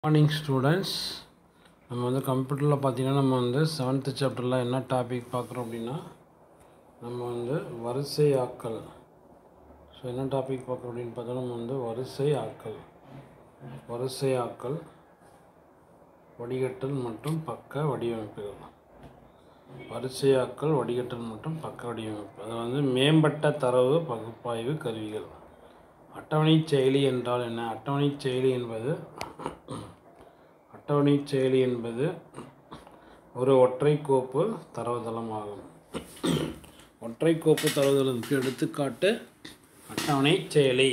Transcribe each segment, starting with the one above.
morning students நம்ம வந்து கம்ப்யூட்டரில் பார்த்தீங்கன்னா நம்ம வந்து செவன்த்து சாப்டரில் என்ன டாபிக் பார்க்குறோம் அப்படின்னா நம்ம வந்து வரிசை ஆக்கல் ஸோ என்ன டாபிக் பார்க்குறோம் அப்படின்னு பார்த்தா நம்ம வந்து வரிசை ஆக்கல் வரிசை ஆக்கல் வடிகட்டல் மற்றும் பக்க வடிவமைப்புகள் வரிசையாக்கல் வடிகட்டல் மற்றும் பக்க வடிவமைப்பு அது வந்து மேம்பட்ட தரவு பகுப்பாய்வு கருவிகள் அட்டவணை செயலி என்றால் என்ன அட்டவணை செயலி என்பது அட்டவணை செயலி என்பது ஒரு ஒற்றை கோப்பு தரவுதளம் ஆகும் ஒற்றை கோப்பு தரவுதளத்துக்கு எடுத்துக்காட்டு அட்டவணை செயலி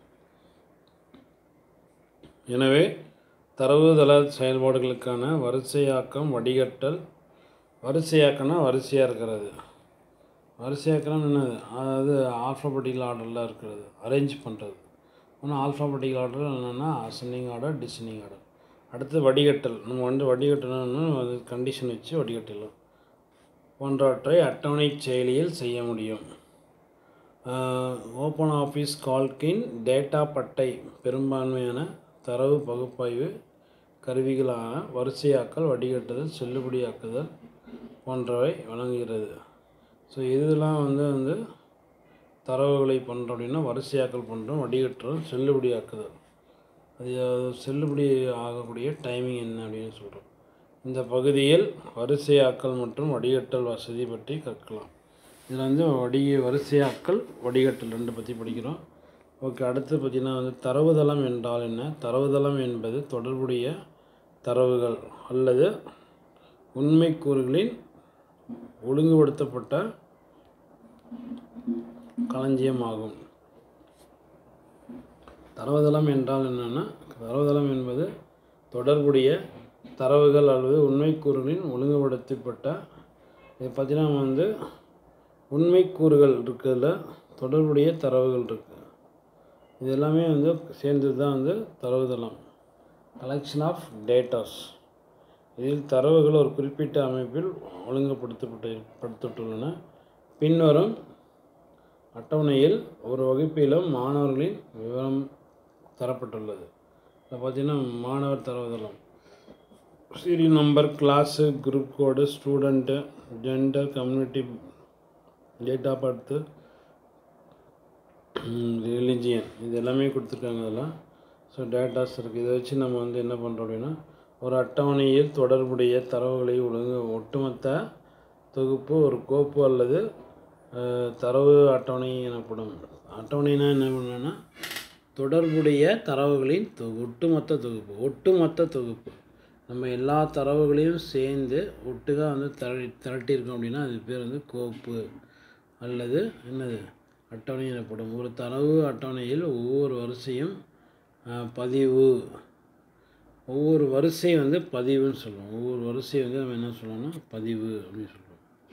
எனவே தரவுதள செயல்பாடுகளுக்கான வரிசையாக்கம் வடிகட்டல் வரிசையாக்கம்னா வரிசையாக இருக்கிறது வரிசையாக்கம் என்னது அதாவது ஆல்ஃபபெட்டிக்கல் ஆர்டரில் இருக்கிறது அரேஞ்ச் பண்ணுறது ஒன்று ஆல்ஃபபெட்டிக்கல் ஆர்டர் என்னென்னா அசனிங் ஆர்டர் டிசனிங் ஆர்டர் அடுத்து வடிகட்டல் நம்ம வந்து வடிகட்டணும்னு அது கண்டிஷன் வச்சு வடிகட்டலாம் போன்றவற்றை அட்டவணை செயலியில் செய்ய முடியும் ஓப்பன் ஆஃபீஸ் கால்கின் டேட்டா பட்டை பெரும்பான்மையான தரவு பகுப்பாய்வு கருவிகளான வரிசையாக்கல் வடிகட்டுதல் செல்லுபடியாக்குதல் போன்றவை வழங்குகிறது ஸோ இதெல்லாம் வந்து வந்து தரவுகளை பண்ணுறோம் அப்படின்னா வரிசையாக்கல் பண்ணுறோம் வடிகட்டுறோம் செல்லுபடியாக்குதல் அது செல்லுபடி ஆகக்கூடிய டைமிங் என்ன அப்படின்னு சொல்கிறோம் இந்த பகுதியில் வரிசையாக்கல் மற்றும் வடிகட்டல் வசதி பற்றி கற்கலாம் இதில் வந்து வடி வரிசையாக்கல் வடிகட்டல் ரெண்டு பற்றி படிக்கிறோம் ஓகே அடுத்து பார்த்திங்கன்னா வந்து தரவுதளம் என்றால் என்ன தரவுதளம் என்பது தொடர்புடைய தரவுகள் அல்லது உண்மைக்கூறுகளின் ஒழுங்குபடுத்தப்பட்ட களஞ்சியம் ஆகும் தரவுதளம் என்றால் என்னென்னா தரவுதளம் என்பது தொடர்புடைய தரவுகள் அல்லது உண்மைக்கூறுகளின் ஒழுங்குபடுத்தப்பட்ட இது பார்த்திங்கன்னா வந்து உண்மைக்கூறுகள் இருக்கிறதுல தொடர்புடைய தரவுகள் இருக்குது இது எல்லாமே வந்து சேர்ந்தது தான் வந்து தரவுதளம் கலெக்ஷன் ஆஃப் டேட்டாஸ் இதில் தரவுகள் ஒரு குறிப்பிட்ட அமைப்பில் ஒழுங்குபடுத்தப்பட்டு படுத்தப்பட்டுள்ளன பின்வரும் அட்டவணையில் ஒரு வகுப்பிலும் மாணவர்களின் விவரம் தரப்பட்டுள்ளது இதில் பார்த்திங்கன்னா மாணவர் தரவுதளம் serial number class group code student gender community date of birth religion இது எல்லாமே கொடுத்துருக்காங்க அதெல்லாம் ஸோ டேட்டாஸ் இருக்குது இதை வச்சு நம்ம வந்து என்ன பண்ணுறோம் அப்படின்னா ஒரு அட்டவணையில் தொடர்புடைய தரவுகளை ஒழுங்கு ஒட்டுமொத்த தொகுப்பு ஒரு கோப்பு அல்லது தரவு அட்டவணை எனப்படும் அட்டவணைனா என்ன பண்ணணும்னா தொடர்புடைய தரவுகளின் தொகு ஒட்டுமொத்த தொகுப்பு ஒட்டுமொத்த தொகுப்பு நம்ம எல்லா தரவுகளையும் சேர்ந்து ஒட்டுக்காக வந்து திரட்டி திரட்டியிருக்கோம் அப்படின்னா அது பேர் வந்து கோப்பு அல்லது என்னது அட்டவணை எனப்படும் ஒரு தரவு அட்டவணையில் ஒவ்வொரு வரிசையும் பதிவு ஒவ்வொரு வரிசை வந்து பதிவுன்னு சொல்லுவோம் ஒவ்வொரு வரிசை வந்து நம்ம என்ன சொல்லுவோம்னா பதிவு அப்படின்னு சொல்லுவோம்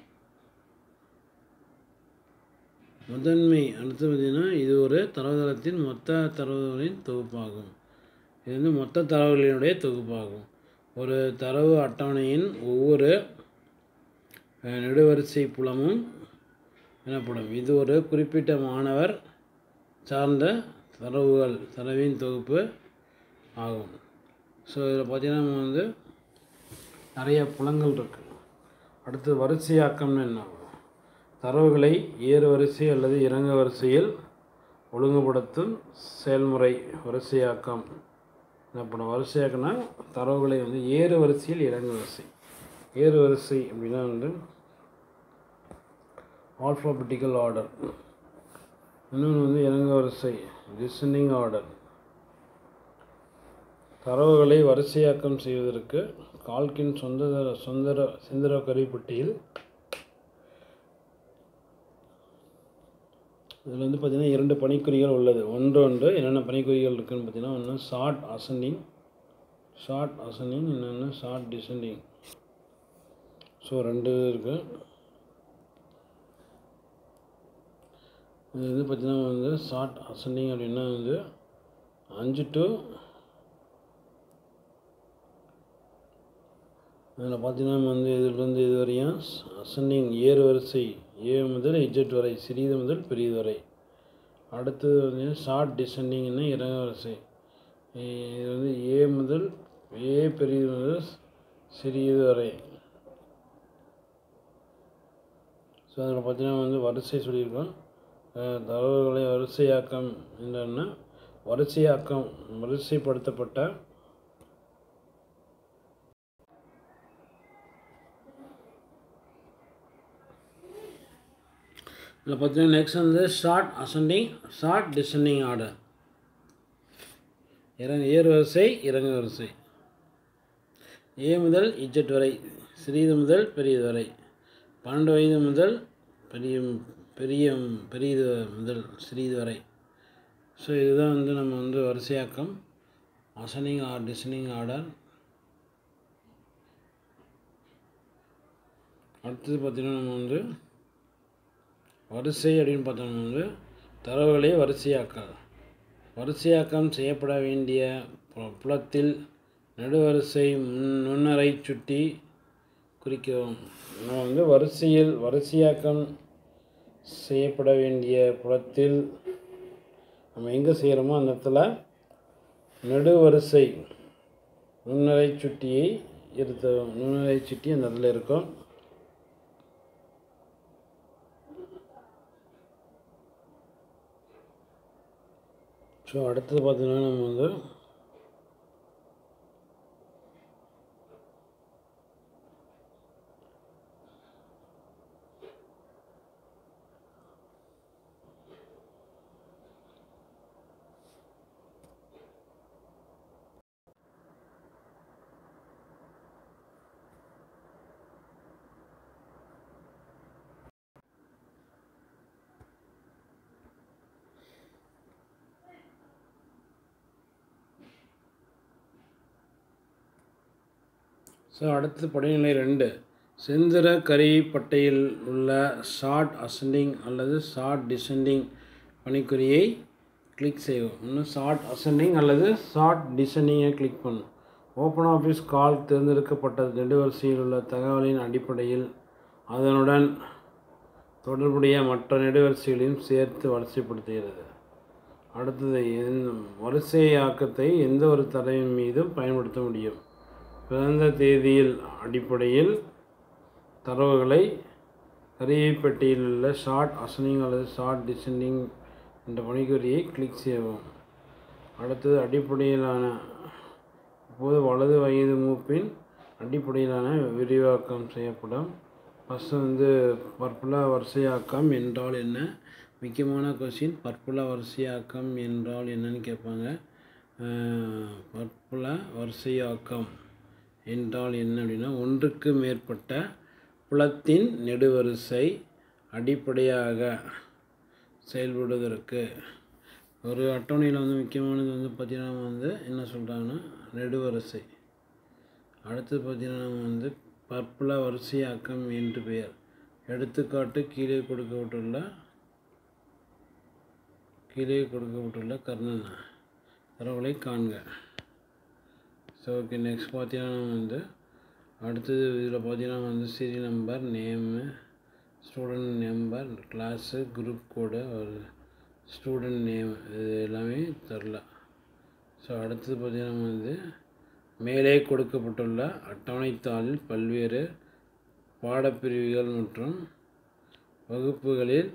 முதன்மை அடுத்து பார்த்திங்கன்னா இது ஒரு தரவுதளத்தின் மொத்த தரவுகளின் தொகுப்பாகும் இது வந்து மொத்த தரவுகளினுடைய தொகுப்பாகும் ஒரு தரவு அட்டவணையின் ஒவ்வொரு நெடுவரிசை புலமும் எனப்படும் இது ஒரு குறிப்பிட்ட மாணவர் சார்ந்த தரவுகள் தரவின் தொகுப்பு ஆகும் ஸோ இதில் பார்த்திங்கன்னா நம்ம வந்து நிறைய புலங்கள் இருக்குது அடுத்து வரிசையாக்கம்னு என்ன தரவுகளை ஏறு வரிசை அல்லது இறங்கு வரிசையில் ஒழுங்குபடுத்தும் செயல்முறை வரிசையாக்கம் எனப்படும் வரிசையாக்கம்னா தரவுகளை வந்து ஏறு வரிசையில் இறங்கு வரிசை ஏறு வரிசை அப்படின்னா வந்து ஆல்ஃபாபெட்டிக்கல் ஆர்டர் இன்னொன்று வந்து இறங்கு வரிசை டிசனிங் ஆர்டர் தரவுகளை வரிசையாக்கம் செய்வதற்கு கால்கின் சொந்த சொந்தர சிந்தர கருவிப்பட்டியில் இதில் வந்து பார்த்திங்கன்னா இரண்டு பணிக்குறிகள் உள்ளது ஒன்று ஒன்று என்னென்ன பணிக்குறிகள் இருக்குதுன்னு பார்த்தீங்கன்னா ஒன்று ஷார்ட் அசண்டிங் ஷார்ட் அசண்டிங் இன்னொன்று ஷார்ட் டிசெண்டிங் ஸோ ரெண்டு இருக்குது இது வந்து பார்த்திங்கன்னா வந்து ஷார்ட் அசண்டிங் அப்படின்னா வந்து அஞ்சு டு இதில் பார்த்தீங்கன்னா வந்து இதிலிருந்து இது வரையும் அசண்டிங் ஏறு வரிசை ஏ முதல் இஜெட் வரை சிறியது முதல் பெரியது வரை அடுத்தது வந்து ஷார்ட் டிசெண்டிங்னா இறங்க வரிசை இது வந்து ஏ முதல் ஏ பெரியது முதல் சிறியது வரை ஸோ அதில் பார்த்தீங்கன்னா வந்து வரிசை சொல்லியிருக்கோம் அஹ் தரவுகளை வரிசையாக்கம் என்னன்னா வரிசையாக்கம் வரிசைப்படுத்தப்பட்ட இதில் பார்த்தீங்கன்னா நெக்ஸ்ட் வந்து sort ascending sort descending order இறங்க ஏறு வரிசை இறங்கு வரிசை ஏ முதல் இஜெட் வரை சிறியது முதல் பெரியது வரை பன்னெண்டு வயது முதல் பெரிய பெரிய பெரியது முதல் சிறியது வரை ஸோ இதுதான் வந்து நம்ம வந்து வரிசையாக்கம் அசனிங் ஆர் டிசனிங் ஆர்டர் அடுத்தது பார்த்திங்கன்னா நம்ம வந்து வரிசை அப்படின்னு பார்த்தோம்னா வந்து தரவுகளை வரிசையாக்கல் வரிசையாக்கம் செய்யப்பட வேண்டிய பு- புலத்தில் நெடுவரிசை முன் நுண்ணறை சுட்டி குறிக்கவும் நம்ம வந்து வரிசையில் வரிசையாக்கம் செய்யப்பட வேண்டிய புலத்தில் நம்ம எங்கே செய்கிறோமோ அந்த இடத்துல நெடுவரிசை நுண்ணறை சுட்டியை இருத்த நுண்ணறை சுட்டி அந்த இடத்துல இருக்கும் ஸோ அடுத்தது பார்த்தீங்கன்னா நம்ம வந்து ஸோ அடுத்து படிநிலை ரெண்டு செந்திர கரிப்பட்டையில் உள்ள ஷார்ட் அசெண்டிங் அல்லது ஷார்ட் டிசெண்டிங் பணிக்குறியை கிளிக் செய்வோம் இன்னும் ஷார்ட் அசெண்டிங் அல்லது ஷார்ட் டிசெண்டிங்கை கிளிக் பண்ணும் ஓப்பன் ஆஃபீஸ் கால் தேர்ந்தெடுக்கப்பட்ட நெடுவரிசையில் உள்ள தகவலின் அடிப்படையில் அதனுடன் தொடர்புடைய மற்ற நெடுவரிசைகளையும் சேர்த்து வரிசைப்படுத்துகிறது அடுத்தது எந்த வரிசையாக்கத்தை எந்த ஒரு தரவின் மீதும் பயன்படுத்த முடியும் பிறந்த தேதியில் அடிப்படையில் தரவுகளை கரியப்பெட்டியில் உள்ள ஷார்ட் அசனிங் அல்லது ஷார்ட் டிசெண்டிங் என்ற பணிக்குறியை கிளிக் செய்யவும் அடுத்தது அடிப்படையிலான இப்போது வலது வயது மூப்பின் அடிப்படையிலான விரிவாக்கம் செய்யப்படும் ஃபஸ்ட்டு வந்து பற்புல வரிசையாக்கம் என்றால் என்ன முக்கியமான கொஸ்டின் பற்புல வரிசையாக்கம் என்றால் என்னன்னு கேட்பாங்க அஹ், பற்புல வரிசையாக்கம் என்றால் என்ன அப்படின்னா ஒன்றுக்கு மேற்பட்ட புலத்தின் நெடுவரிசை அடிப்படையாக செயல்படுவதற்கு ஒரு அட்டவணையில் வந்து முக்கியமானது வந்து பார்த்திங்கன்னா நம்ம வந்து என்ன சொல்கிறாங்கன்னா நெடுவரிசை அடுத்து பார்த்திங்கன்னா நம்ம வந்து பற்புல வரிசையாக்கம் என்று பெயர் எடுத்துக்காட்டு கீழே கொடுக்கப்பட்டுள்ள கீழே கொடுக்கப்பட்டுள்ள கர்ணன் தரவுகளை காண்க ஸோ ஓகே நெக்ஸ்ட் பார்த்தீங்கன்னா நம்ம வந்து அடுத்தது இதில் பார்த்தீங்கன்னா வந்து serial number name student number class group code ஒரு ஸ்டூடெண்ட் நேம் இது எல்லாமே தரல ஸோ அடுத்தது பார்த்தீங்கன்னா நம்ம வந்து மேலே கொடுக்கப்பட்டுள்ள அட்டவணைத்தாளில் பல்வேறு பாடப்பிரிவுகள் மற்றும் வகுப்புகளில்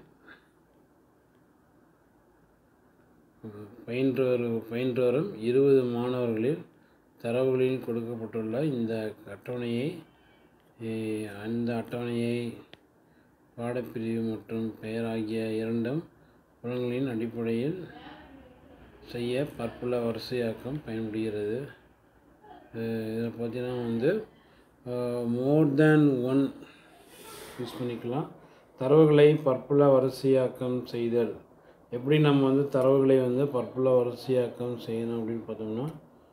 பயின்று வரும் பயின்று வரும் இருபது மாணவர்களில் தரவுகளில் கொடுக்கப்பட்டுள்ள இந்த அட்டவணையை eh, அந்த அட்டவணையை பாடப்பிரிவு மற்றும் பெயர் ஆகிய இரண்டும் புலன்களின் அடிப்படையில் செய்ய பற்புல வரிசையாக்கம் பயன்படுகிறது இதில் பார்த்தீங்கன்னா வந்து மோர் தேன் ஒன் யூஸ் பண்ணிக்கலாம் தரவுகளை பற்புல வரிசையாக்கம் செய்தல் எப்படி நம்ம வந்து தரவுகளை வந்து பற்புல வரிசையாக்கம் செய்யணும் அப்படின்னு பார்த்தோம்னா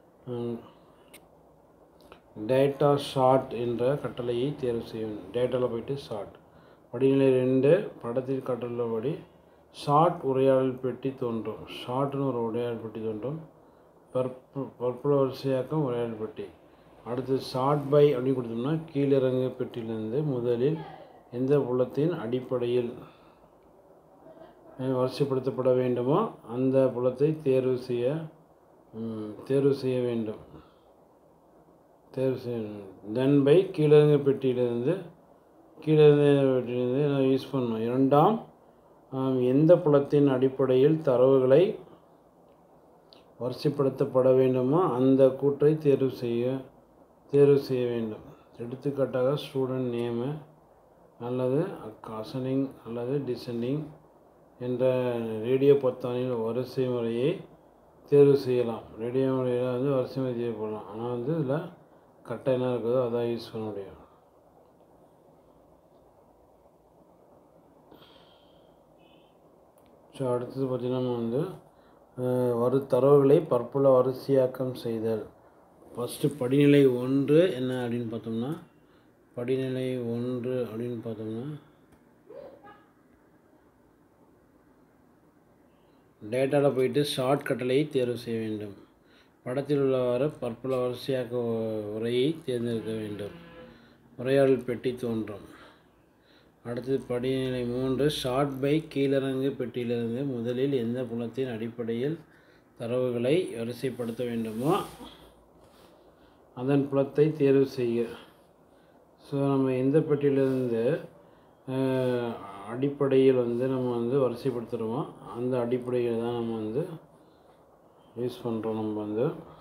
டேட்டா ஷார்ட் என்ற கட்டளையை தேர்வு செய்யணும் டேட்டாவில் போயிட்டு ஷார்ட் படிநிலை ரெண்டு படத்தில் காட்டுள்ளபடி ஷார்ட் உரையாடல் பெட்டி தோன்றும் ஷார்ட்னு ஒரு உரையாடல் பெட்டி தோன்றும் பற்பு பற்புல வரிசையாக்கம் உரையாடல் பெட்டி அடுத்து ஷார்ட் பை அப்படின்னு கொடுத்தோம்னா கீழிறங்கு பெட்டியிலிருந்து முதலில் எந்த புலத்தின் அடிப்படையில் வரிசைப்படுத்தப்பட வேண்டுமோ அந்த புலத்தை தேர்வு செய்ய ம், தேர்வு செய்ய வேண்டும் தேர்வு செய்யணும் தென் பை கீழங்க பெட்டியிலிருந்து கீழங்க பெட்டியிலிருந்து நான் யூஸ் பண்ணணும் இரண்டாம் ஆம், எந்த புலத்தின் அடிப்படையில் தரவுகளை வரிசைப்படுத்தப்பட வேண்டுமோ அந்த கூற்றை தேர்வு செய்ய தேர்வு செய்ய வேண்டும் எடுத்துக்காட்டாக ஸ்டூடெண்ட் நேமு அல்லது அசனிங் அல்லது டிசெண்டிங் என்ற ரேடியோ பொத்தானில் வரிசை முறையை தேர்வு செய்யலாம் ரேடியோ முறையில் வந்து வரிசை முறை தேவைப்படலாம் ஆனால் வந்து இதில் கரெக்டாக என்ன இருக்குதோ அதான் யூஸ் பண்ண முடியும் ஸோ அடுத்தது பார்த்திங்கன்னா நம்ம வந்து அஹ், வரு தரவுகளை பற்பல வரிசையாக்கம் செய்தல் ஃபஸ்ட்டு படிநிலை ஒன்று என்ன அப்படின்னு பார்த்தோம்னா படிநிலை ஒன்று அப்படின்னு பார்த்தோம்னா டேட்டாவில் போயிட்டு ஷார்ட் கட்டளையை தேர்வு செய்ய வேண்டும் படத்தில் உள்ளவாறு பற்பல வரிசையாக்க உரையை தேர்ந்தெடுக்க வேண்டும் உரையாடல் பெட்டி தோன்றும் அடுத்தது படிநிலை மூன்று ஷார்ட் பை கீழிறங்கு பெட்டியிலிருந்து முதலில் எந்த புலத்தின் அடிப்படையில் தரவுகளை வரிசைப்படுத்த வேண்டுமோ அதன் புலத்தை தேர்வு செய்ய ஸோ நம்ம எந்த பெட்டியிலிருந்து அஹ், அடிப்படையில் வந்து நம்ம வந்து வரிசைப்படுத்துகிறோமோ அந்த அடிப்படையில் தான் நம்ம வந்து யூஸ் பண்ணுறோம் நம்ம வந்து